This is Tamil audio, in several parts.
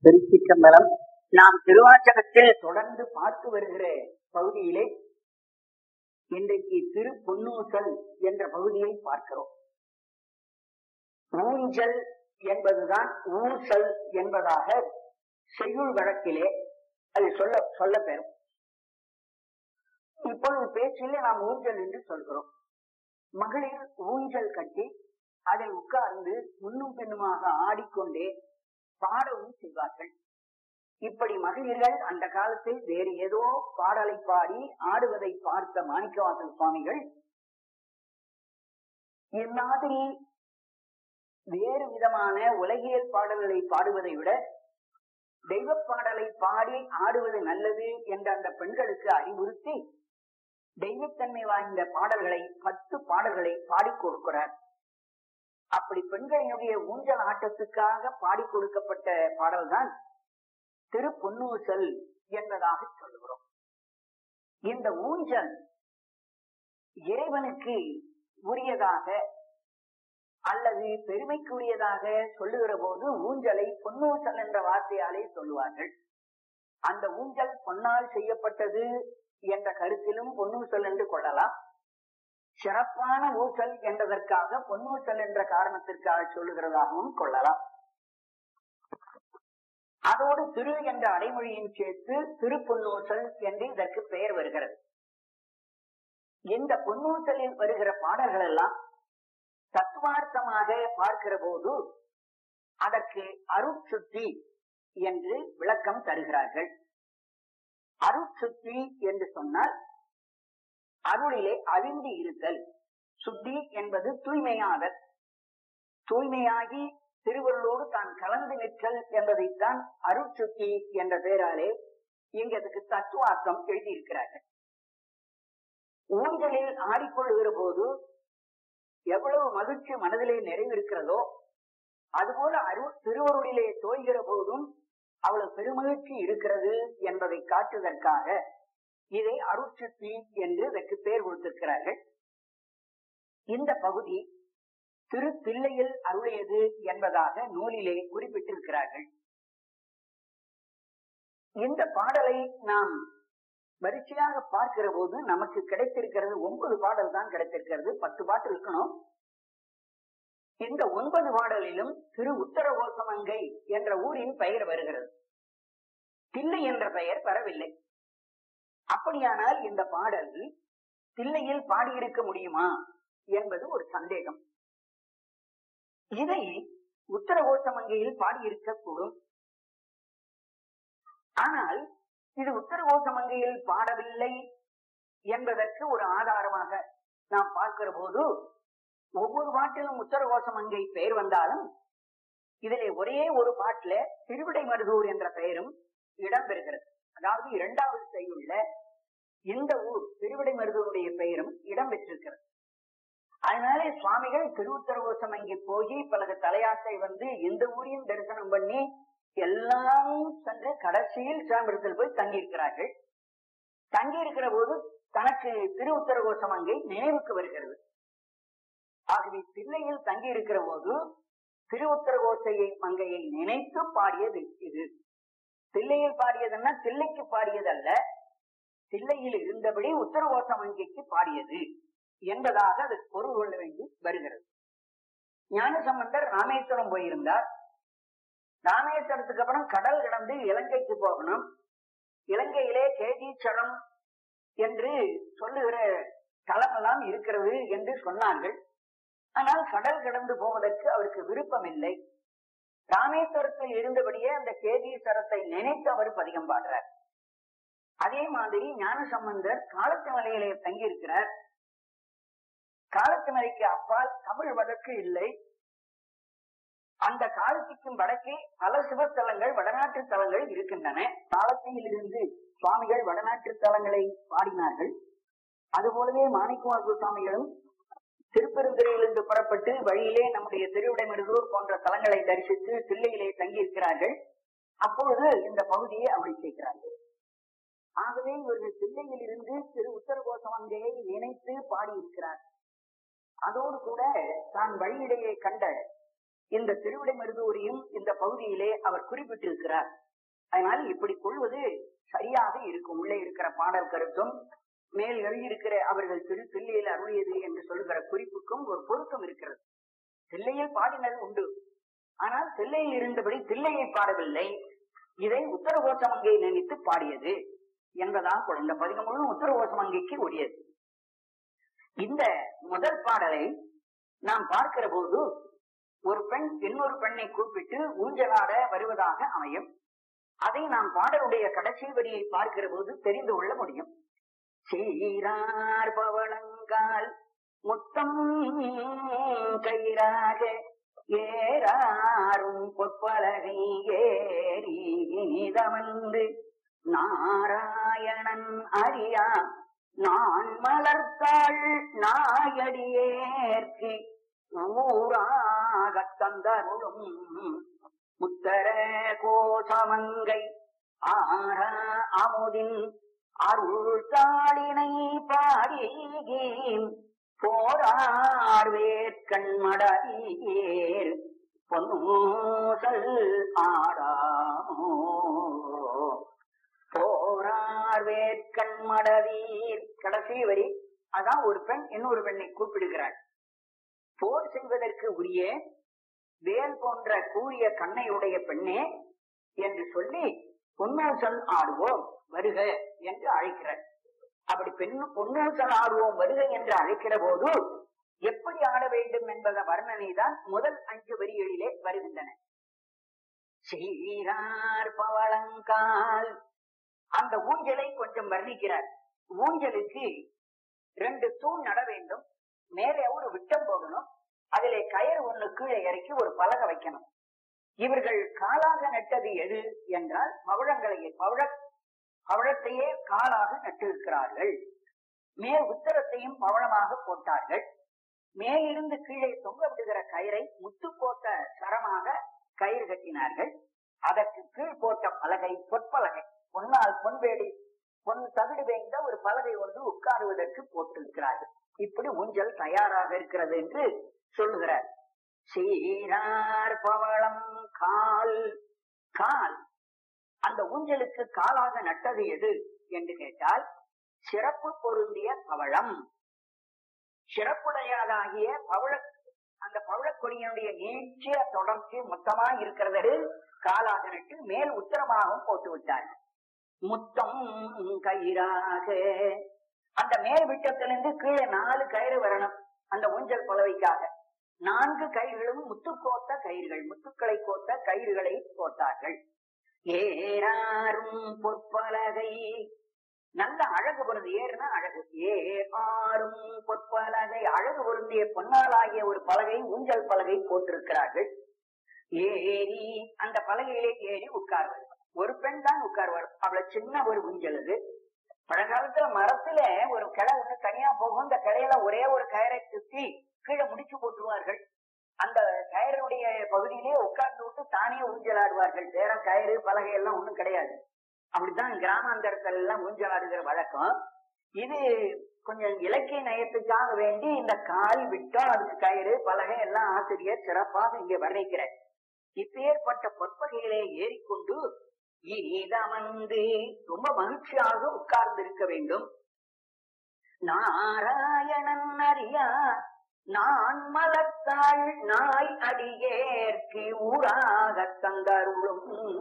திருச்சிற்றம்பலம் நாம் திருவாச்சகத்தில் தொடர்ந்து பார்த்து வருகிற பகுதியிலே இன்றைக்கு திரு பொன்னூசல் என்ற பகுதியை பார்க்கிறோம் ஊஞ்சல் என்பதுதான் ஊசல் என்பதாக செய்யுள் வழக்கிலே அது சொல்ல சொல்ல பெறும் இப்பொழுது பேச்சிலே நாம் ஊஞ்சல் என்று சொல்கிறோம் மகளிர் ஊஞ்சல் கட்டி அதில் உட்கார்ந்து முன்னும் பின்னுமாக ஆடிக்கொண்டே பாடவும் செய்வார்கள் இப்படி மகளிர்கள் அந்த காலத்தில் வேறு ஏதோ பாடலை பாடி ஆடுவதை பார்த்த மாணிக்கவாசல் சுவாமிகள் இம்மாதிரி வேறு விதமான உலகியல் பாடல்களை பாடுவதை விட தெய்வ பாடலை பாடி ஆடுவது நல்லது என்ற அந்த பெண்களுக்கு அறிவுறுத்தி தெய்வத்தன்மை வாய்ந்த பாடல்களை பத்து பாடல்களை பாடிக் கொடுக்கிறார் அப்படி பெண்களினுடைய ஊஞ்சல் ஆட்டத்துக்காக பாடி கொடுக்கப்பட்ட பாடல்தான் திரு பொன்னூசல் என்பதாக சொல்லுகிறோம் இந்த ஊஞ்சல் இறைவனுக்கு உரியதாக அல்லது பெருமைக்குரியதாக சொல்லுகிற போது ஊஞ்சலை பொன்னூசல் என்ற வார்த்தையாலே சொல்லுவார்கள் அந்த ஊஞ்சல் பொன்னால் செய்யப்பட்டது என்ற கருத்திலும் பொன்னூசல் என்று கொள்ளலாம் சிறப்பான ஊசல் என்றதற்காக பொன்னூசல் என்ற காரணத்திற்காக சொல்லுகிறதாகவும் கொள்ளலாம் அதோடு திரு என்ற அடைமொழியின் சேர்த்து திரு பொன்னூசல் என்று இதற்கு பெயர் வருகிறது இந்த பொன்னூசலில் வருகிற பாடல்கள் எல்லாம் தத்துவார்த்தமாக பார்க்கிற போது அதற்கு அருட்சுத்தி என்று விளக்கம் தருகிறார்கள் அருட்சுத்தி என்று சொன்னால் அருளிலே அழிந்து இருத்தல் சுத்தி என்பது தூய்மையாதல் தூய்மையாகி திருவள்ளோடு தான் கலந்து நிற்றல் என்பதைத்தான் அருட்சுத்தி என்ற பெயராலே இங்கு அதுக்கு தத்துவார்த்தம் எழுதியிருக்கிறார்கள் ஊஞ்சலில் ஆடிக்கொள்ளுகிற போது எவ்வளவு மகிழ்ச்சி மனதிலே நிறைவிருக்கிறதோ அதுபோல அரு திருவருளிலே தோய்கிற போதும் அவ்வளவு பெருமகிழ்ச்சி இருக்கிறது என்பதை காட்டுவதற்காக இதை அருட்சக்தி என்று இதற்கு பெயர் கொடுத்திருக்கிறார்கள் இந்த பகுதி திரு பிள்ளையில் அருளியது என்பதாக நூலிலே குறிப்பிட்டிருக்கிறார்கள் இந்த பாடலை நாம் வரிசையாக பார்க்கிற போது நமக்கு கிடைத்திருக்கிறது ஒன்பது பாடல் தான் கிடைத்திருக்கிறது பத்து பாட்டு இருக்கணும் இந்த ஒன்பது பாடலிலும் திரு உத்தரகோசமங்கை என்ற ஊரின் பெயர் வருகிறது தில்லை என்ற பெயர் வரவில்லை அப்படியானால் இந்த பாடல் தில்லையில் பாடியிருக்க முடியுமா என்பது ஒரு சந்தேகம் இதை உத்தரகோசமங்கையில் பாடியிருக்க கூடும் ஆனால் இது உத்தரகோசமங்கையில் பாடவில்லை என்பதற்கு ஒரு ஆதாரமாக நாம் பார்க்கிற போது ஒவ்வொரு பாட்டிலும் உத்தரகோசமங்கை பெயர் வந்தாலும் இதிலே ஒரே ஒரு பாட்டுல திருவிடை மருதூர் என்ற பெயரும் இடம்பெறுகிறது அதாவது இரண்டாவது செய்யுள்ள இந்த ஊர் திருவிடை மருதூருடைய பெயரும் இடம்பெற்றிருக்கிறது அதனாலே சுவாமிகள் திருவுத்தரகோசம் அங்கே போய் பல தலையாட்டை வந்து இந்த ஊரையும் தரிசனம் பண்ணி எல்லாம் சென்று கடைசியில் சிதம்பரத்தில் போய் தங்கியிருக்கிறார்கள் தங்கி இருக்கிற போது தனக்கு திருவுத்தரகோசம் அங்கே நினைவுக்கு வருகிறது ஆகவே தில்லையில் தங்கி இருக்கிற போது திருவுத்தரகோசையை மங்கையை நினைத்து பாடியது இது தில்லையில் பாடியதுன்னா தில்லைக்கு பாடியது அல்ல தில்லையில் இருந்தபடி உத்தரகோச மங்கைக்கு பாடியது என்பதாக அது பொருள் கொள்ள வேண்டி வருகிறது ஞானசம்பந்தர் ராமேஸ்வரம் போயிருந்தார் ராமேஸ்வரத்துக்கு அப்புறம் கடல் கடந்து இலங்கைக்கு போகணும் இலங்கையிலே கேதீச்சரம் என்று சொல்லுகிற தளமெல்லாம் இருக்கிறது என்று சொன்னார்கள் ஆனால் கடல் கடந்து போவதற்கு அவருக்கு விருப்பம் இல்லை ராமேஸ்வரத்தில் இருந்தபடியே அந்த கேதீஸ்வரத்தை நினைத்து அவர் பதிகம் பாடுறார் அதே மாதிரி ஞான சம்பந்தர் காலத்து மலையிலே தங்கியிருக்கிறார் காலத்து மலைக்கு அப்பால் தமிழ் வழக்கு இல்லை அந்த காலத்திற்கும் வடக்கே பல சிவத்தலங்கள் வடநாட்டு தலங்கள் இருக்கின்றன காலத்தியில் இருந்து சுவாமிகள் வடநாட்டு தலங்களை பாடினார்கள் அதுபோலவே மாணிக்குமார் சுவாமிகளும் திருப்பெருந்துறையிலிருந்து புறப்பட்டு வழியிலே நம்முடைய திருவிடைமருதூர் போன்ற தலங்களை தரிசித்து தில்லையிலே தங்கியிருக்கிறார்கள் அப்பொழுது இந்த பகுதியை அப்படி செய்கிறார்கள் ஆகவே இவர்கள் தில்லையில் இருந்து திரு உத்தரகோசமங்கையை நினைத்து பாடியிருக்கிறார் அதோடு கூட தான் வழியிடையே கண்ட இந்த திருவிடை மருதூரையும் இந்த பகுதியிலே அவர் குறிப்பிட்டிருக்கிறார் அதனால இப்படி கொள்வது சரியாக இருக்கும் உள்ளே இருக்கிற பாடல் கருத்தும் மேல் எழுதியிருக்கிற அவர்கள் திரு தில்லையில் அருளியது என்று சொல்லுகிற குறிப்புக்கும் ஒரு பொருத்தம் இருக்கிறது தில்லையில் பாடினது உண்டு ஆனால் தில்லையில் இருந்தபடி தில்லையை பாடவில்லை இதை உத்தரகோசமங்கை நினைத்து பாடியது என்பதாக கொள் இந்த பதிகம் முழுவதும் உத்தரகோசமங்கைக்கு உரியது இந்த முதல் பாடலை நாம் பார்க்கிற போது ஒரு பெண் இன்னொரு பெண்ணை கூப்பிட்டு ஊஞ்சலாட வருவதாக அமையும் அதை நாம் பாடலுடைய கடைசி வரியை பார்க்கிற போது தெரிந்து கொள்ள முடியும் சீரார் பவளங்கால் முத்தம் கயிறாக ஏறாரும் பொற்பலகை ஏறி நீதமந்து நாராயணன் அறியா நான் மலர்த்தாள் நாயடியேற்கு ஊராகத் தந்தருளும் முத்தர கோசமங்கை ஆரா அமுதின் அருள் தாளினை பாடி போரார் வேற்கண்மடீர் பொன்னூசல் ஆடாமோ போரார் வேற்கண்மடவீர் கடைசி வரி அதான் ஒரு பெண் இன்னொரு பெண்ணை கூப்பிடுகிறாள் போர் செய்வதற்கு உரிய வேல் போன்ற கூறிய கண்ணையுடைய பெண்ணே என்று சொல்லி பொன்னூசல் ஆடுவோம் வருக என்று அழைக்கிறார் அப்படி பெண் பொன்னூசல் ஆடுவோம் வருக என்று அழைக்கிற போது எப்படி ஆட வேண்டும் என்பத வர்ணனை தான் முதல் அஞ்சு வரிகளிலே வருகின்றன சீரார் பவளங்கால் அந்த ஊஞ்சலை கொஞ்சம் வர்ணிக்கிறார் ஊஞ்சலுக்கு ரெண்டு தூண் நட வேண்டும் மேலே ஒரு விட்டம் போகணும் அதிலே கயிறு ஒண்ணு கீழே இறக்கி ஒரு பலகை வைக்கணும் இவர்கள் காலாக நட்டது எது என்றால் பவழங்களை பவழ பவழத்தையே காலாக நட்டிருக்கிறார்கள் மேல் உத்தரத்தையும் பவளமாக போட்டார்கள் மேலிருந்து கீழே தொங்க விடுகிற கயிறை முத்து போட்ட சரமாக கயிறு கட்டினார்கள் அதற்கு கீழ் போட்ட பலகை பொற்பலகை பொன்னால் பொன்வேடி பொன் தகுடு வேண்ட ஒரு பலகை ஒன்று உட்காருவதற்கு போட்டிருக்கிறார்கள் இப்படி ஊஞ்சல் தயாராக இருக்கிறது என்று சொல்லுகிறார் சீரார் பவளம் கால் கால் அந்த ஊஞ்சலுக்கு காலாக நட்டது எது என்று கேட்டால் சிறப்பு பொருந்திய பவளம் சிறப்புடையதாகிய பவள அந்த பவளக்கொடியினுடைய நீட்சிய தொடர்ச்சி மொத்தமா இருக்கிறது காலாக நட்டு மேல் உத்தரமாகவும் போட்டு விட்டார் முத்தம் கயிறாக அந்த மேல் விட்டத்திலிருந்து கீழே நாலு கயிறு வரணும் அந்த ஊஞ்சல் பலவைக்காக நான்கு கயிறுகளும் முத்து கோத்த கயிறுகள் முத்துக்களை கோத்த கயிறுகளை போட்டார்கள் ஏறாரும் பொற்பலகை நல்ல அழகு பொருந்தி ஏறுனா அழகு ஏ ஆறும் பொற்பலகை அழகு பொருந்திய பொன்னாலாகிய ஒரு பலகை ஊஞ்சல் பலகை போட்டிருக்கிறார்கள் ஏறி அந்த பலகையிலே ஏறி உட்கார்வது ஒரு பெண் தான் உட்கார்வார் அவ்வளவு சின்ன ஒரு ஊஞ்சல் அது பழங்காலத்துல மரத்துல ஒரு கிளை ஒண்ணு தனியா போகும் இந்த கிளையில ஒரே ஒரு கயரை சுத்தி கீழே முடிச்சு போட்டுருவார்கள் அந்த கயருடைய பகுதியிலே உட்கார்ந்து விட்டு தானே ஊஞ்சலாடுவார்கள் வேற கயிறு பலகை எல்லாம் ஒண்ணும் கிடையாது அப்படித்தான் கிராமாந்தரத்துல எல்லாம் ஊஞ்சலாடுகிற வழக்கம் இது கொஞ்சம் இலக்கிய நயத்துக்காக வேண்டி இந்த கால் விட்டம் அதுக்கு கயிறு பலகை எல்லாம் ஆசிரியர் சிறப்பாக இங்கே வர்ணிக்கிறார் இப்பேற்பட்ட பொற்பகையிலே ஏறிக்கொண்டு இனிதமந்து ரொம்ப மகிழ்ச்சியாக உட்கார்ந்து இருக்க வேண்டும் நாராயணன் அறியா நான் மலத்தாள் நாய் அடியேற்கு ஊராக தந்தருளும்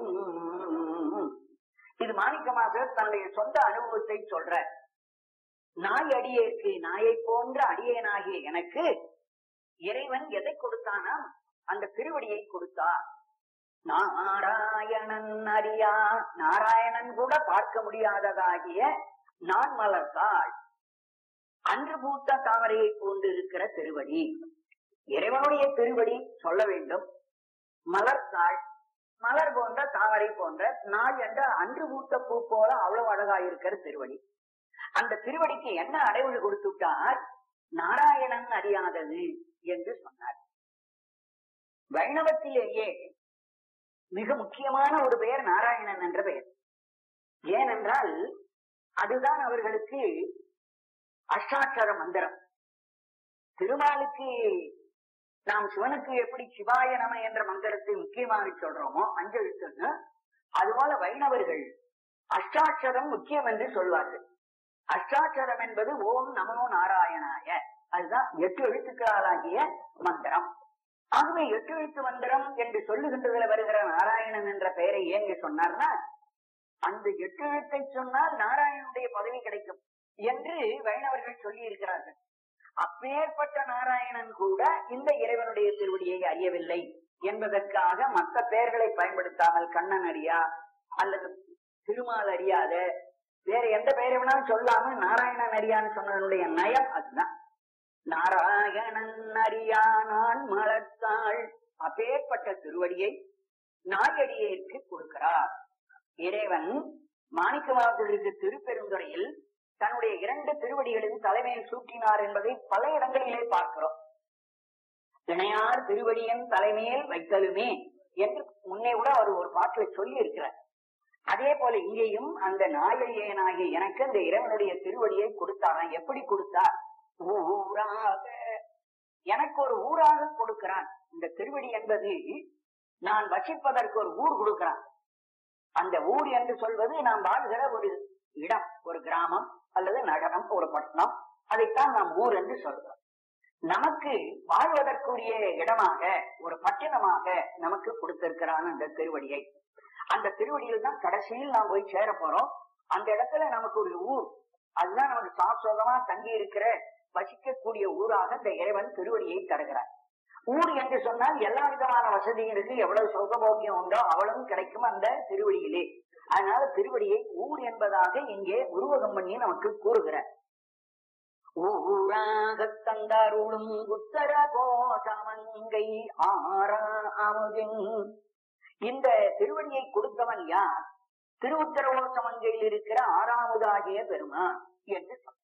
இது மாணிக்கமாக தன்னுடைய சொந்த அனுபவத்தை சொல்ற நாய் அடியேற்கு நாயை போன்ற அடியேனாகிய எனக்கு இறைவன் எதை கொடுத்தானா அந்த திருவடியை கொடுத்தார் நாராயணன் அறியா நாராயணன் கூட பார்க்க முடியாததாகிய நான் மலர்த்தாள் அன்று பூத்த தாமரையை போன்று இருக்கிற திருவடி இறைவனுடைய திருவடி சொல்ல வேண்டும் மலர்த்தாள் மலர் போன்ற தாமரை போன்ற நாள் என்ற அன்று பூத்த பூ போல அவ்வளவு அழகா இருக்கிற திருவடி அந்த திருவடிக்கு என்ன அடைவுகள் கொடுத்து விட்டார் நாராயணன் அறியாதது என்று சொன்னார் வைணவத்திலேயே மிக முக்கியமான ஒரு பெயர் நாராயணன் என்ற பெயர் ஏனென்றால் அதுதான் அவர்களுக்கு அஷ்டாட்சர மந்திரம் திருமாலுக்கு நாம் சிவனுக்கு எப்படி சிவாய நம என்ற மந்திரத்தை முக்கியமாக சொல்றோமோ அஞ்செழுத்துன்னு அதுபோல வைணவர்கள் அஷ்டாட்சரம் முக்கியம் என்று சொல்வார்கள் அஷ்டாட்சரம் என்பது ஓம் நமோ நாராயணாய அதுதான் எட்டு எழுத்துக்களாகிய மந்திரம் ஆகவே எட்டு எழுத்து மந்திரம் என்று சொல்லுகின்றதுல வருகிற நாராயணன் என்ற பெயரை ஏங்க சொன்னார்னா அந்த எட்டு எழுத்தை சொன்னால் நாராயணனுடைய பதவி கிடைக்கும் என்று வைணவர்கள் சொல்லி இருக்கிறார்கள் அப்பேற்பட்ட நாராயணன் கூட இந்த இறைவனுடைய திருவடியை அறியவில்லை என்பதற்காக மற்ற பெயர்களை பயன்படுத்தாமல் கண்ணன் அறியா அல்லது திருமால் அறியாத வேற எந்த பெயரை வேணாலும் சொல்லாம நாராயணன் அறியான்னு சொன்னதனுடைய நயம் அதுதான் நாராயணன் அறியா நான் மலர்த்தாள் அப்பேற்பட்ட திருவடியை நாயடியேற்கு கொடுக்கிறார் இறைவன் மாணிக்கவாசலுக்கு திருப்பெருந்துறையில் தன்னுடைய இரண்டு திருவடிகளின் தலைமையில் சூட்டினார் என்பதை பல இடங்களிலே பார்க்கிறோம் இணையார் திருவடியன் தலைமையில் வைத்தலுமே என்று முன்னே கூட அவர் ஒரு பாட்டில சொல்லி இருக்கிறார் அதே போல இங்கேயும் அந்த நாயகனாகிய எனக்கு அந்த இறைவனுடைய திருவடியை கொடுத்தாராம் எப்படி கொடுத்தார் ஊராக எனக்கு ஒரு ஊராக கொடுக்கிறான் இந்த திருவடி என்பது நான் வசிப்பதற்கு ஒரு ஊர் கொடுக்கிறான் அந்த ஊர் என்று சொல்வது நாம் வாழ்கிற ஒரு இடம் ஒரு கிராமம் அல்லது நகரம் ஒரு பட்டணம் அதைத்தான் நாம் ஊர் என்று சொல்கிறோம் நமக்கு வாழ்வதற்குரிய இடமாக ஒரு பட்டினமாக நமக்கு கொடுத்திருக்கிறான் அந்த திருவடியை அந்த திருவடியில் தான் கடைசியில் நாம் போய் சேர போறோம் அந்த இடத்துல நமக்கு ஒரு ஊர் அதுதான் நமக்கு சாஸ்வதமா தங்கி இருக்கிற வசிக்கக்கூடிய ஊராக இந்த இறைவன் திருவடியை தருகிறார் ஊர் என்று சொன்னால் எல்லா விதமான வசதியும் இருக்கு எவ்வளவு சுகபோக்கியம் உண்டோ அவ்வளவும் கிடைக்கும் அந்த திருவடியிலே அதனால திருவடியை ஊர் என்பதாக இங்கே உருவகம் பண்ணி நமக்கு கூறுகிறார் ஊராக தந்தாருளும் உத்தர கோஷமங்கை ஆரா அமுதின் இந்த திருவடியை கொடுத்தவன் யார் திருவுத்தரவோசமங்கையில் இருக்கிற ஆறாவதாகிய பெருமான் என்று சொன்னார்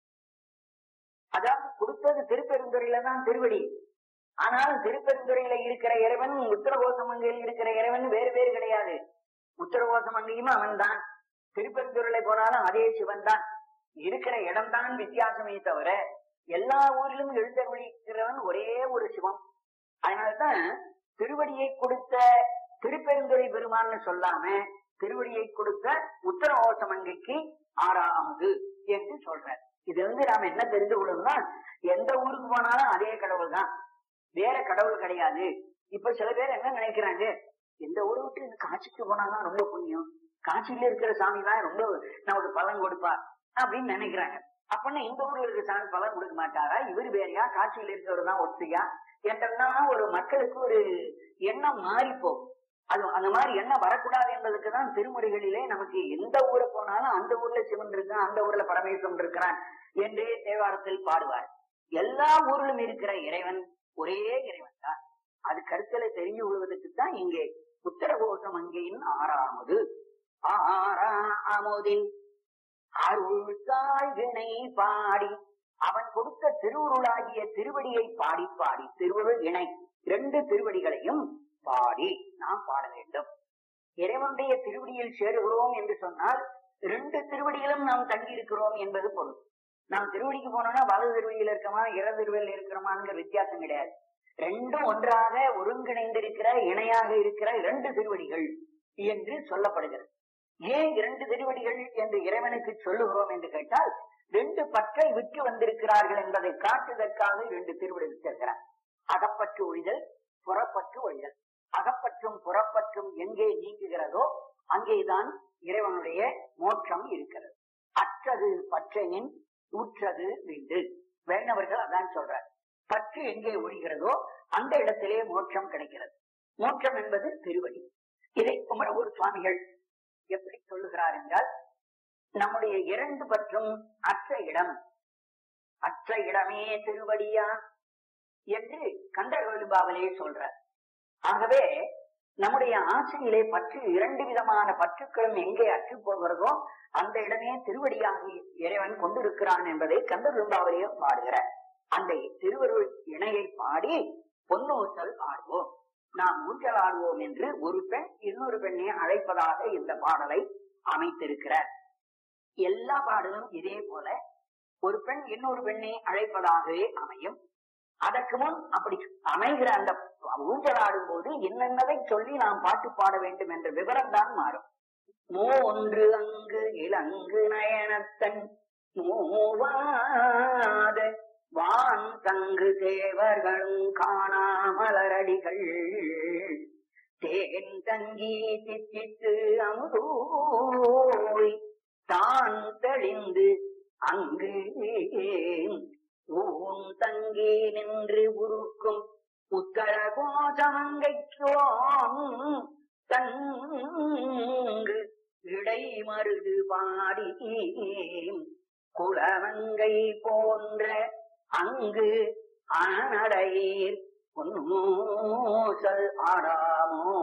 அதாவது கொடுத்தது திருப்பெருந்துறையில தான் திருவடி ஆனாலும் திருப்பெருந்துறையில இருக்கிற இறைவன் உத்தரகோசமங்கையில் இருக்கிற இறைவன் வேறு வேறு கிடையாது உத்தரகோசமங்கையும் அவன் தான் திருப்பெருந்துறையில போனாலும் அதே சிவன் தான் இருக்கிற இடம்தான் வித்தியாசமே தவிர எல்லா ஊரிலும் எழுந்தருளிக்கிறவன் ஒரே ஒரு சிவம் அதனால்தான் திருவடியை கொடுத்த திருப்பெருந்துறை பெருமான்னு சொல்லாம திருவடியை கொடுத்த உத்தரகோசமங்கைக்கு ஆறாவது என்று சொல்றார் இது வந்து நாம என்ன தெரிந்து கொள்ளணும்னா எந்த ஊருக்கு போனாலும் அதே கடவுள் தான் வேற கடவுள் கிடையாது இப்ப சில பேர் என்ன நினைக்கிறாங்க எந்த ஊரை விட்டு இந்த காட்சிக்கு போனாதான் ரொம்ப புண்ணியம் காட்சியில இருக்கிற சாமி தான் ரொம்ப நமக்கு பலன் கொடுப்பா அப்படின்னு நினைக்கிறாங்க அப்படின்னா இந்த ஊர்ல இருக்கிற சாமி பலன் கொடுக்க மாட்டாரா இவர் வேறையா காட்சியில இருக்கிறவர் தான் ஒத்தியா என்றெல்லாம் ஒரு மக்களுக்கு ஒரு எண்ணம் மாறி போகும் அது அந்த மாதிரி எண்ணம் வரக்கூடாது என்பதற்கு தான் திருமுறைகளிலே நமக்கு எந்த ஊரை போனாலும் அந்த ஊர்ல சிவன் இருக்கான் அந்த ஊர்ல பரமேஸ்வரன் இருக்கிறான் என்றே தேவாரத்தில் பாடுவார் எல்லா ஊரிலும் இருக்கிற இறைவன் ஒரே இறைவன் தான் அது கருத்துல தெரிஞ்சு கொள்வதற்கு தான் இங்கே உத்தரகோசம் அங்கேயின் ஆறாமது ஆறா அமுதின் அருள் தாழ்வினை பாடி அவன் கொடுத்த திருவுருளாகிய திருவடியை பாடி பாடி திருவுருள் இணை இரண்டு திருவடிகளையும் பாடி நாம் பாட வேண்டும் இறைவனுடைய திருவடியில் சேருகிறோம் என்று சொன்னால் ரெண்டு திருவடிகளும் நாம் தங்கி இருக்கிறோம் என்பது பொருள் நாம் திருவடிக்கு போனோம்னா வலது திருவடியில் இருக்கிறோமா இடது திருவடியில் இருக்கிறோமாங்கிற வித்தியாசம் கிடையாது ரெண்டும் ஒன்றாக ஒருங்கிணைந்திருக்கிற இணையாக இருக்கிற இரண்டு திருவடிகள் என்று சொல்லப்படுகிறது ஏன் இரண்டு திருவடிகள் என்று இறைவனுக்கு சொல்லுகிறோம் என்று கேட்டால் ரெண்டு பற்றை விட்டு வந்திருக்கிறார்கள் என்பதை காட்டுவதற்காக இரண்டு திருவடி வச்சிருக்கிறார் அகப்பற்று ஒழிதல் புறப்பற்று ஒழிதல் அகப்பற்றும் புறப்பற்றும் எங்கே நீங்குகிறதோ அங்கேதான் இறைவனுடைய மோட்சம் இருக்கிறது அற்றது பற்றனின் ஊற்றது வீண்டு வேணவர்கள் அதான் சொல்றார் பற்று எங்கே ஒழிகிறதோ அந்த இடத்திலே மோட்சம் கிடைக்கிறது மோட்சம் என்பது திருவடி இதை குமரகூர் சுவாமிகள் எப்படி சொல்லுகிறார் என்றால் நம்முடைய இரண்டு பற்றும் அற்ற இடம் அற்ற இடமே திருவடியா என்று கந்தர்வெலுபாவிலே சொல்றார் ஆகவே நம்முடைய ஆசையிலே பற்று இரண்டு விதமான பற்றுக்களும் எங்கே அற்று போகிறதோ அந்த இடமே திருவடியாக இறைவன் கொண்டிருக்கிறான் என்பதை கந்தரும்பாவிலேயே பாடுகிறார் அந்த திருவருள் இணையை பாடி பொன்னூசல் ஆடுவோம் நாம் ஊஞ்சல் ஆடுவோம் என்று ஒரு பெண் இன்னொரு பெண்ணை அழைப்பதாக இந்த பாடலை அமைத்திருக்கிறார் எல்லா பாடலும் இதே போல ஒரு பெண் இன்னொரு பெண்ணை அழைப்பதாகவே அமையும் அதற்கு முன் அப்படி அமைகிற அந்த ஊஞ்சலாடும் போது என்னென்னதை சொல்லி நாம் பாட்டு பாட வேண்டும் என்ற விவரம் தான் மாறும் மூன்று அங்கு இலங்கு நயனத்தன் மூவாத வான் தங்கு தேவர்களும் காணாமலரடிகள் தேன் தங்கி தித்தித்து அமுதூய் தான் தெளிந்து அங்கு ஊன் தங்கி நின்று உருக்கும் உத்தர கோசமங்கைக்கோம் தங்கு இடை மருது பாடி குளமங்கை போன்ற அங்கு அனநடையீர் பொன்னூசல் ஆடாமோ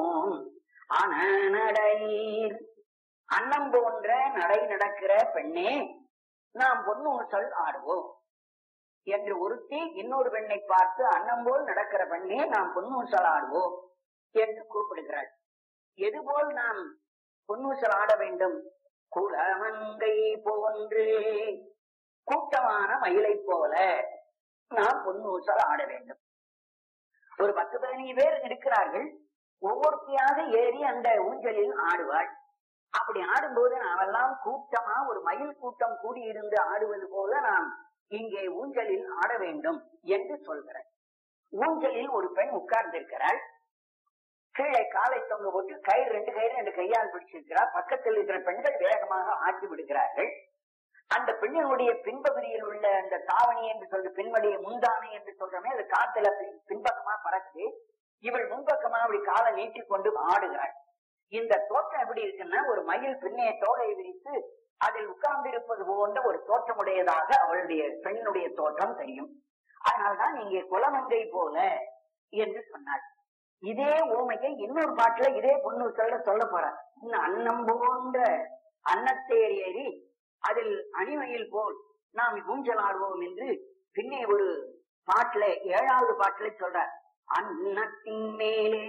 அனநடையீர் அன்னம் போன்ற நடை நடக்கிற பெண்ணே நாம் பொன்னூசல் ஆடுவோம் என்று ஒருத்தி இன்னொரு பெண்ணை பார்த்து அன்னம் போல் நடக்கிற பெண்ணே நாம் பொன்னூசல் ஆடுவோம் என்று கூப்பிடுகிறாள் எதுபோல் நாம் பொன்னூசல் ஆட வேண்டும் குளமங்கை போன்று கூட்டமான மயிலை போல நாம் பொன்னூசல் ஆட வேண்டும் ஒரு பத்து பதினஞ்சு பேர் இருக்கிறார்கள் ஒவ்வொருத்தியாக ஏறி அந்த ஊஞ்சலில் ஆடுவாள் அப்படி ஆடும்போது நாமெல்லாம் கூட்டமா ஒரு மயில் கூட்டம் கூடியிருந்து ஆடுவது போல நாம் இங்கே ஊஞ்சலில் ஆட வேண்டும் என்று சொல்கிறார் ஊஞ்சலில் ஒரு பெண் உட்கார்ந்திருக்கிறாள் கீழே காலை தொங்க போட்டு கயிறு ரெண்டு கயிறு ரெண்டு கையால் பிடிச்சிருக்கிறார் பக்கத்தில் இருக்கிற பெண்கள் வேகமாக ஆட்டி விடுகிறார்கள் அந்த பெண்ணினுடைய பின்பகுதியில் உள்ள அந்த தாவணி என்று சொல்ற பின்வழிய முந்தானை என்று சொல்றமே அது காத்துல பின்- பின்பக்கமா பறக்குது இவள் முன்பக்கமா அப்படி காலை நீட்டிக் கொண்டு ஆடுகிறாள் இந்த தோற்றம் எப்படி இருக்குன்னா ஒரு மயில் பின்னே தோகை விரித்து அதில் உட்கார்ந்திருப்பது போன்ற ஒரு தோற்றமுடையதாக அவளுடைய பெண்ணுடைய தோற்றம் தெரியும் அதனால்தான் இங்கே குலமங்கை போல என்று சொன்னாள் இதே ஓமையை இன்னொரு பாட்டுல இதே பொண்ணு சொல்ல சொல்ல போறார் இன்னும் அன்னம் போன்ற அன்னத்தேர் ஏறி அதில் அணிமயில் போல் நாம் ஊஞ்சலாடுவோம் என்று பின்னே ஒரு பாட்டுல ஏழாவது பாட்டுல சொல்றார் அன்னத்தின் மேலே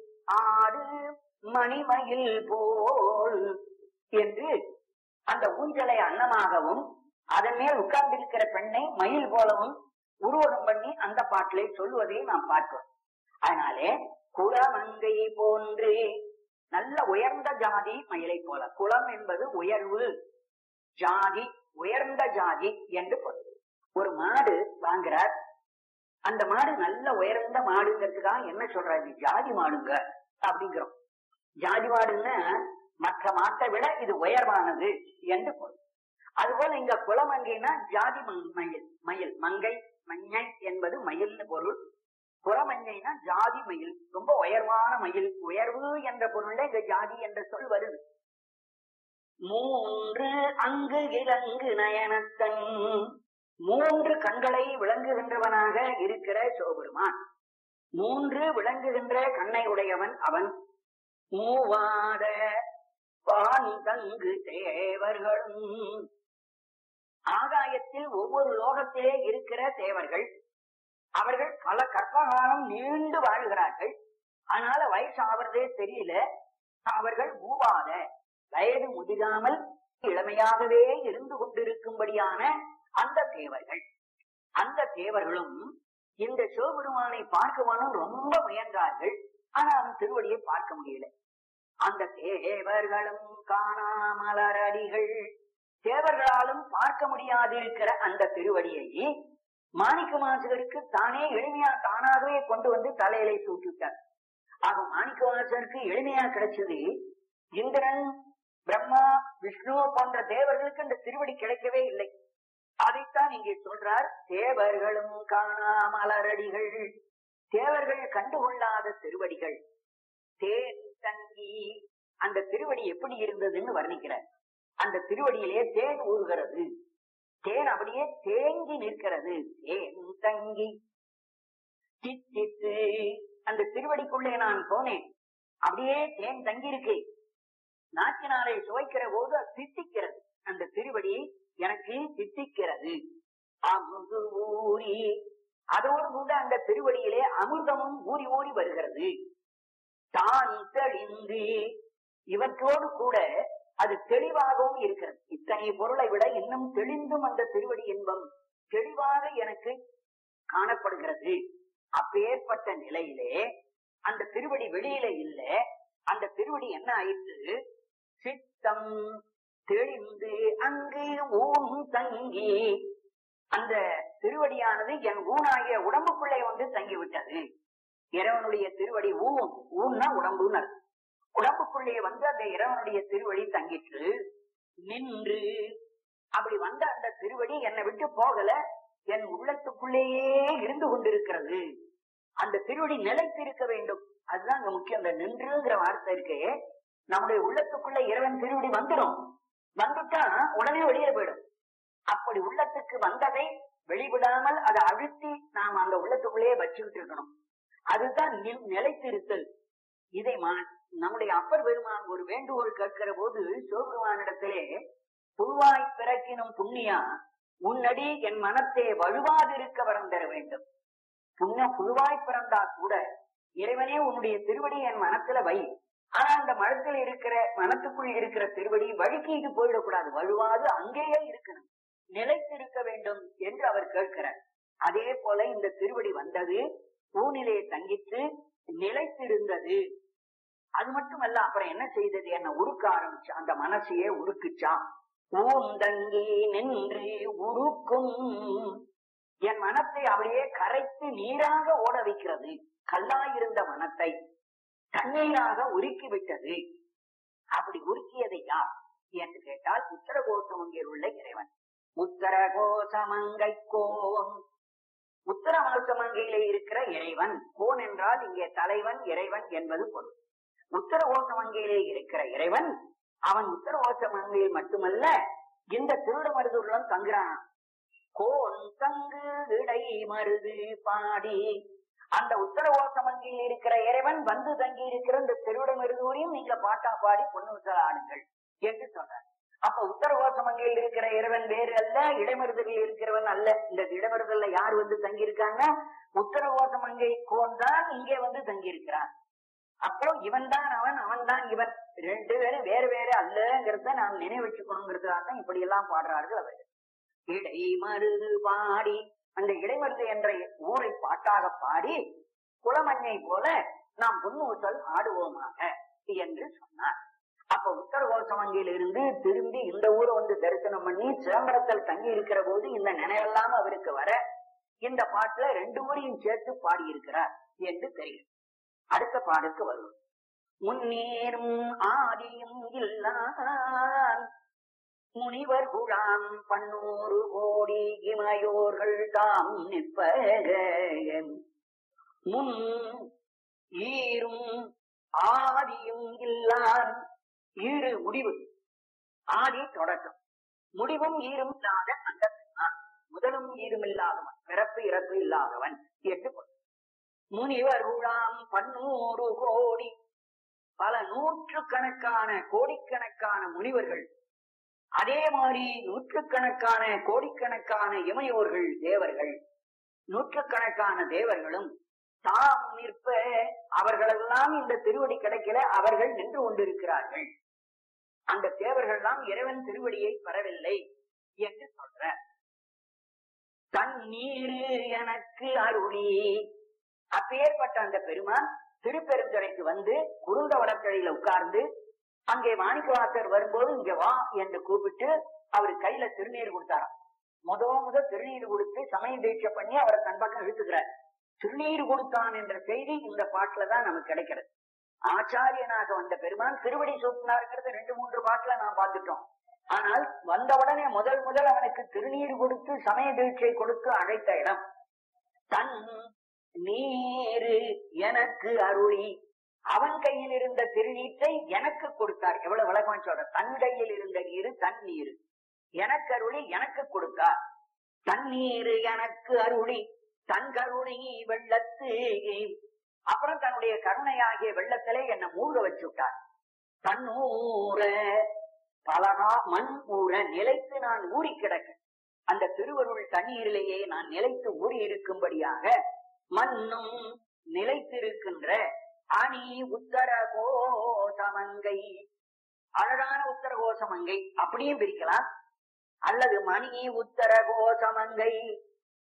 ஆடு மணிமயில் போல் என்று அந்த ஊஞ்சலை அன்னமாகவும் அதன் மேல் உட்கார்ந்திருக்கிற பெண்ணை மயில் போலவும் உருவகம் பண்ணி அந்த பாட்டிலே சொல்வதை நாம் பார்க்கிறோம் அதனாலே குளமங்கை போன்று நல்ல உயர்ந்த ஜாதி மயிலை போல குளம் என்பது உயர்வு ஜாதி உயர்ந்த ஜாதி என்று பொருள் ஒரு மாடு வாங்குறார் அந்த மாடு நல்ல உயர்ந்த மாடுங்கிறதுக்காக என்ன சொல்றாரு ஜாதி மாடுங்க அப்படிங்கிறோம் ஜாதி மாடுன்னா மற்ற மாட்டை விட இது உயர்வானது என்று பொருள் அதுபோல இங்க குளமங்கைனா ஜாதி மங்- மயில் மயில் மங்கை மஞ்சை என்பது மயில்னு பொருள் குளமங்கைனா ஜாதி மயில் ரொம்ப உயர்வான மயில் உயர்வு என்ற பொருள்ல இங்க ஜாதி என்ற சொல் வருது மூன்று அங்கு இலங்கு நயனத்தன் மூன்று கண்களை விளங்குகின்றவனாக இருக்கிற சிவபெருமான் மூன்று விளங்குகின்ற கண்ணை உடையவன் அவன் மூவாத பான் தங்கு தேவர்களும் ஆகாயத்தில் ஒவ்வொரு லோகத்திலே இருக்கிற தேவர்கள் அவர்கள் பல கற்பகாலம் நீண்டு வாழ்கிறார்கள் அதனால வயசு ஆவறதே தெரியல அவர்கள் மூவாத வயது முதிராமல் இளமையாகவே இருந்து கொண்டிருக்கும்படியான அந்த தேவர்கள் அந்த தேவர்களும் இந்த சிவபெருமானை பார்க்கவானும் ரொம்ப முயன்றார்கள் ஆனா அவன் திருவடியை பார்க்க முடியல அந்த தேவர்களும் காணாமலரடிகள் தேவர்களாலும் பார்க்க முடியாதிருக்கிற அந்த திருவடியை மாணிக்க வாசகருக்கு தானே எளிமையா தானாகவே கொண்டு வந்து தலையிலே சூட்டிட்டார் ஆக மாணிக்க வாசகருக்கு எளிமையா கிடைச்சது இந்திரன் பிரம்மா விஷ்ணு போன்ற தேவர்களுக்கு இந்த திருவடி கிடைக்கவே இல்லை அதைத்தான் இங்கே சொல்றார் தேவர்களும் காணாமலரடிகள் தேவர்கள் கண்டுகொள்ளாத திருவடிகள் தேன் தங்கி அந்த திருவடி எப்படி இருந்ததுன்னு வர்ணிக்கிறார் அந்த திருவடியிலே தேன் ஊறுகிறது தேன் அப்படியே தேங்கி நிற்கிறது தேன் தங்கி தித்தித்து அந்த திருவடிக்குள்ளே நான் போனேன் அப்படியே தேன் தங்கி இருக்கு நாக்கினாலே சுவைக்கிற போது அது தித்திக்கிறது அந்த திருவடி எனக்கு தித்திக்கிறது அமுது ஊறி அதோடு கூட அந்த திருவடியிலே அமிர்தமும் ஊறி ஊறி வருகிறது தான் தெளிந்து இவற்றோடு கூட அது தெளிவாகவும் இருக்கிறது இத்தனை பொருளை விட இன்னும் தெளிந்தும் அந்த திருவடி இன்பம் தெளிவாக எனக்கு காணப்படுகிறது அப்பேற்பட்ட நிலையிலே அந்த திருவடி வெளியில இல்ல அந்த திருவடி என்ன ஆயிற்று சித்தம் தெளிந்து அங்கு ஊன் தங்கி அந்த திருவடியானது என் ஊனாகிய உடம்புக்குள்ளே வந்து தங்கி விட்டது இறைவனுடைய திருவடி ஊன் ஊன்னா உடம்புன்னு அர்த்தம். உடம்புக்குள்ளே வந்து அந்த இறைவனுடைய திருவடி தங்கிற்று நின்று அப்படி வந்த அந்த திருவடி என்னை விட்டு போகல என் உள்ளத்துக்குள்ளேயே இருந்து கொண்டிருக்கிறது அந்த திருவடி நிலைத்திருக்க வேண்டும் அதுதான் இங்க முக்கியம் அந்த நின்றுங்கிற வார்த்தை இருக்கே நம்முடைய உள்ளத்துக்குள்ள இறைவன் திருவடி வந்துடும் வந்துட்டா உடனே வெளியே போயிடும் அப்படி உள்ளத்துக்கு வந்ததை வெளிவிடாமல் அதை அழுத்தி நாம் அந்த உள்ளத்துக்குள்ளேயே வச்சுக்கிட்டு இருக்கணும் அதுதான் நி- நிலைத்திருத்தல் இதை மா- நம்முடைய அப்பர் பெருமான் ஒரு வேண்டுகோள் கேட்கிற போது சிவபெருமானிடத்திலே புழுவாய் பிறக்கினும் புண்ணியா உன்னடி என் மனத்தே வலுவாதிருக்க வரம் தர வேண்டும் புண்ணியம் புழுவாய் பிறந்தா கூட இறைவனே உன்னுடைய திருவடி என் மனத்துல வை ஆனா அந்த மனத்தில் இருக்கிற மனத்துக்குள் இருக்கிற திருவடி வழுக்கிட்டு போயிடக்கூடாது வலுவாது அங்கேயே இருக்கணும் நிலைத்திருக்க வேண்டும் என்று அவர் கேட்கிறார் அதே போல இந்த திருவடி வந்தது ஊனிலே தங்கித்து நிலைத்திருந்தது அது மட்டுமல்ல அப்புறம் என்ன செய்தது என்ன உருக்க ஆரம்பிச்சு அந்த மனசையே உருக்குச்சான் ஊந்தங்கி நின்று உருக்கும் என் மனத்தை அப்படியே கரைத்து நீராக ஓட வைக்கிறது கல்லாயிருந்த மனத்தை தண்ணீராக உருக்கி விட்டது அப்படி உருக்கியதை யார் என்று கேட்டால் உத்தரகோசமங்கில் உள்ள இறைவன் உத்தரகோசமங்கை கோன் உத்தரகோசமங்கையிலே இருக்கிற இறைவன் கோன் என்றால் இங்கே தலைவன் இறைவன் என்பது பொருள் உத்தரகோசமங்கையிலே இருக்கிற இறைவன் அவன் உத்தரகோசமங்கையில் மட்டுமல்ல இந்த திருடமருதுடன் தங்குறான் கோன் தங்கு இடை மருது பாடி அந்த உத்தரகோசமங்கையில் இருக்கிற இறைவன் வந்து தங்கி இருக்கிற இந்த திருவிடமருதூரையும் நீங்க பாட்டா பாடி பொண்ணு ஆடுங்கள் என்று சொன்னார் அப்ப உத்தரகோசமங்கையில் இருக்கிற இறைவன் வேறு அல்ல இடைமருதலில் இருக்கிறவன் அல்ல இந்த இடைமருதல்ல யார் வந்து தங்கி இருக்காங்க உத்தரகோசமங்கை கோன் தான் இங்கே வந்து தங்கி இருக்கிறான் அப்போ இவன் தான் அவன் அவன் தான் இவன் ரெண்டு பேரும் வேறு வேறு அல்லங்கிறத நாம் நினைவச்சுக்கணுங்கிறதுக்காக தான் இப்படி எல்லாம் பாடுறார்கள் அவர் இடை மருது பாடி அந்த இடைமருது என்ற ஊரை பாட்டாக பாடி குளமண்ணை போல நாம் பொன்னூசல் ஆடுவோமாக என்று சொன்னார் அப்ப உத்தரகோசமங்கில் இருந்து திரும்பி இந்த ஊரை வந்து தரிசனம் பண்ணி சிதம்பரத்தில் தங்கி இருக்கிற போது இந்த நினைவெல்லாம் அவருக்கு வர இந்த பாட்டுல ரெண்டு ஊரையும் சேர்த்து பாடியிருக்கிறார் என்று தெரியும் அடுத்த பாடுக்கு வரும் முன்னேறும் ஆதியும் இல்லான் முனிவர் குழாம் பன்னூறு கோடி இமையோர்கள் தாம் நிற்ப முன் ஈரும் ஆதியும் இல்லான் ஈறு முடிவு ஆதி தொடக்கம் முடிவும் ஈரும் இல்லாத அந்த பெருமான். முதலும் ஈரும் இல்லாதவன் பிறப்பு இறப்பு இல்லாதவன் என்று பொருள். முனிவர் குழாம் பன்னூறு கோடி பல நூற்றுக்கணக்கான கோடிக்கணக்கான முனிவர்கள் அதே மாதிரி நூற்றுக்கணக்கான கோடிக்கணக்கான இமையோர்கள் தேவர்கள் நூற்றுக்கணக்கான தேவர்களும் தாம் நிற்ப அவர்களெல்லாம் இந்த திருவடி கிடைக்கல அவர்கள் நின்று கொண்டிருக்கிறார்கள் அந்த தேவர்கள் தான் இறைவன் திருவடியை பெறவில்லை என்று சொல்ற தண்ணீர் எனக்கு அருளி அப்பேற்பட்ட அந்த பெருமான் திருப்பெருந்துறைக்கு வந்து குருந்த வடத்தழையில உட்கார்ந்து அங்கே மாணிக்கவாசர் வரும்போது இங்க வா என்று கூப்பிட்டு அவரு கையில திருநீர் கொடுத்தாராம் முத முத திருநீர் கொடுத்து சமய தீட்சை பண்ணி அவரை தன் பக்கம் இழுத்துக்கிறார் திருநீர் கொடுத்தான் என்ற செய்தி இந்த பாட்டுல தான் நமக்கு கிடைக்கிறது ஆச்சாரியனாக வந்த பெருமான் திருவடி சூட்டினாருங்கிறது ரெண்டு மூன்று பாட்டுல நாம் பார்த்துட்டோம் ஆனால் வந்த உடனே முதல் முதல் அவனுக்கு திருநீர் கொடுத்து சமய தீட்சை கொடுத்து அழைத்த இடம் தன் நீரு எனக்கு அருளி அவன் கையில் இருந்த திருநீற்றை எனக்கு கொடுத்தார் எவ்வளவு விளக்கம் சொல்ற தன் கையில் இருந்த நீரு தன் நீரு எனக்கு அருளி எனக்கு கொடுத்தார் தண்ணீரு எனக்கு அருளி தன் கருணை வெள்ளத்து அப்புறம் தன்னுடைய கருணையாகிய வெள்ளத்திலே என்னை மூழ்க வச்சு விட்டார் தன்னூர பலகா மண் ஊற நிலைத்து நான் ஊறி கிடக்க அந்த திருவருள் தண்ணீரிலேயே நான் நிலைத்து ஊறி இருக்கும்படியாக மண்ணும் நிலைத்திருக்கின்ற அணி உத்தர கோசமங்கை அழகான உத்தர கோசமங்கை அப்படியும் பிரிக்கலாம் அல்லது மணி உத்தர கோசமங்கை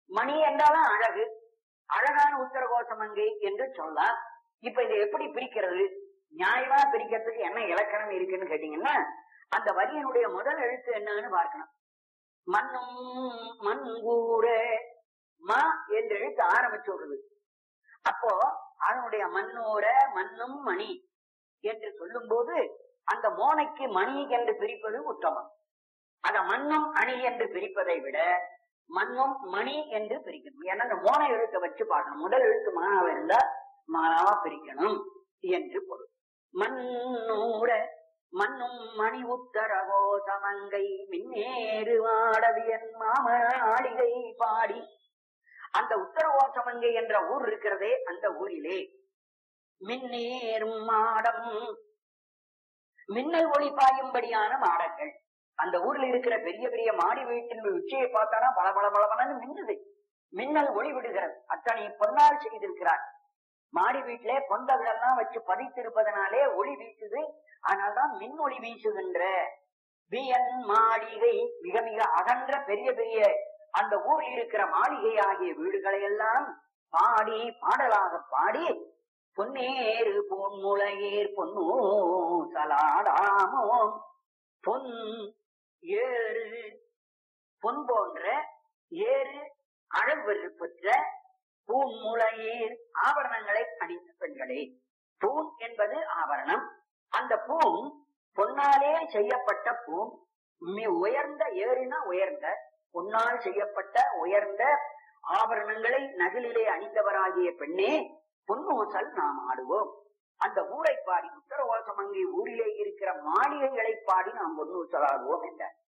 மணி என்றாலும் அழகு அழகான உத்தரகோசமங்கை என்று சொல்லலாம் இப்ப இதை எப்படி பிரிக்கிறது நியாயமா பிரிக்கிறதுக்கு என்ன இலக்கணம் இருக்குன்னு கேட்டீங்கன்னா அந்த வரியினுடைய முதல் எழுத்து என்னன்னு பார்க்கணும் மண்ணும் மண்கூர ம என்று எழுத்து ஆரம்பிச்சு விடுது அப்போ அதனுடைய மண்ணோர மண்ணும் மணி என்று சொல்லும் போது அந்த மோனைக்கு மணி என்று பிரிப்பது உத்தமம் அத மண்ணும் அணி என்று பிரிப்பதை விட மண்ணும் மணி என்று பிரிக்கணும் ஏன்னா அந்த மோனை எழுத்தை வச்சு பார்க்கணும் முதல் எழுத்து மானாவா இருந்தா மானாவா பிரிக்கணும் என்று பொருள் மண்ணூர மண்ணும் மணி உத்தரவோ சமங்கை மின்னேறு வாடவியன் மாமாளிகை பாடி அந்த உத்தரவோசமங்கை என்ற ஊர் இருக்கிறதே அந்த ஊரிலே மின்னேறும் மாடம் மின்னல் ஒளி பாயும்படியான மாடங்கள் அந்த ஊர்ல இருக்கிற பெரிய பெரிய மாடி வீட்டின் உச்சியை பார்த்தானா பல பல பலபலன்னு மின்னுது மின்னல் ஒளி விடுகிறது அத்தனை பொன்னால் செய்திருக்கிறார் மாடி வீட்டிலே பொந்தகளெல்லாம் வச்சு பதித்திருப்பதனாலே ஒளி வீசுது அதனால்தான் மின் ஒளி வீசுகின்ற வியன் மாளிகை மிக மிக அகன்ற பெரிய பெரிய அந்த ஊரில் இருக்கிற மாளிகை ஆகிய வீடுகளை எல்லாம் பாடி பாடலாக பாடி பொன்னேறு பொன்முளையேர் பொன்னூ சலாடாமோ பொன் ஏறு பொன் போன்ற ஏறு அழகு பெற்ற பூமுளையேர் ஆபரணங்களை அணிந்த பெண்களே பூன் என்பது ஆபரணம் அந்த பூன் பொன்னாலே செய்யப்பட்ட பூன் மி உயர்ந்த ஏறுனா உயர்ந்த பொன்னால் செய்யப்பட்ட உயர்ந்த ஆபரணங்களை நகிலிலே அணிந்தவராகிய பெண்ணே பொன்னூசல் நாம் ஆடுவோம் அந்த ஊரை பாடி உத்தரவாசம் அங்கே ஊரிலே இருக்கிற மாளிகைகளை பாடி நாம் பொன்னூசல் ஆடுவோம் என்றார்